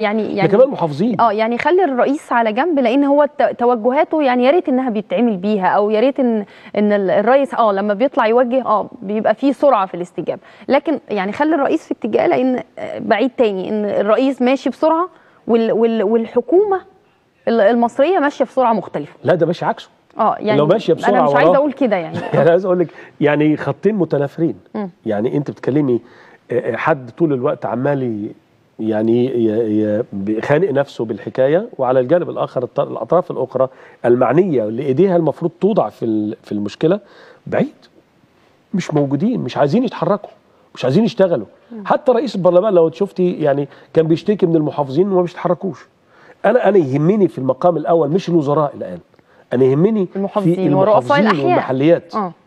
يعني ده يعني كمان محافظين اه يعني خلي الرئيس على جنب لان هو ت- توجهاته يعني يا ريت انها بيتعمل بيها او يا ريت ان ان ال- الرئيس اه لما بيطلع يوجه اه بيبقى فيه سرعه في الاستجابه لكن يعني خلي الرئيس في اتجاه لان آه، بعيد تاني ان الرئيس ماشي بسرعه وال وال والحكومه ال- المصريه ماشيه بسرعه مختلفه لا ده ماشي عكسه اه يعني لو ماشية بسرعة انا مش عايزه وراه. اقول كده يعني يعني عايز اقول لك يعني خطين متنافرين مم. يعني انت بتكلمي آه، آه، حد طول الوقت عمال ي- يعني ي- ي- بيخانق نفسه بالحكايه وعلى الجانب الاخر الط- الاطراف الاخرى المعنيه اللي ايديها المفروض توضع في ال- في المشكله بعيد مش موجودين مش عايزين يتحركوا مش عايزين يشتغلوا حتى رئيس البرلمان لو شفتي يعني كان بيشتكي من المحافظين انهم ما بيتحركوش انا انا يهمني في المقام الاول مش الوزراء الان انا يهمني المحافظين في ورؤساء المحافظين الأحياء. والمحليات اه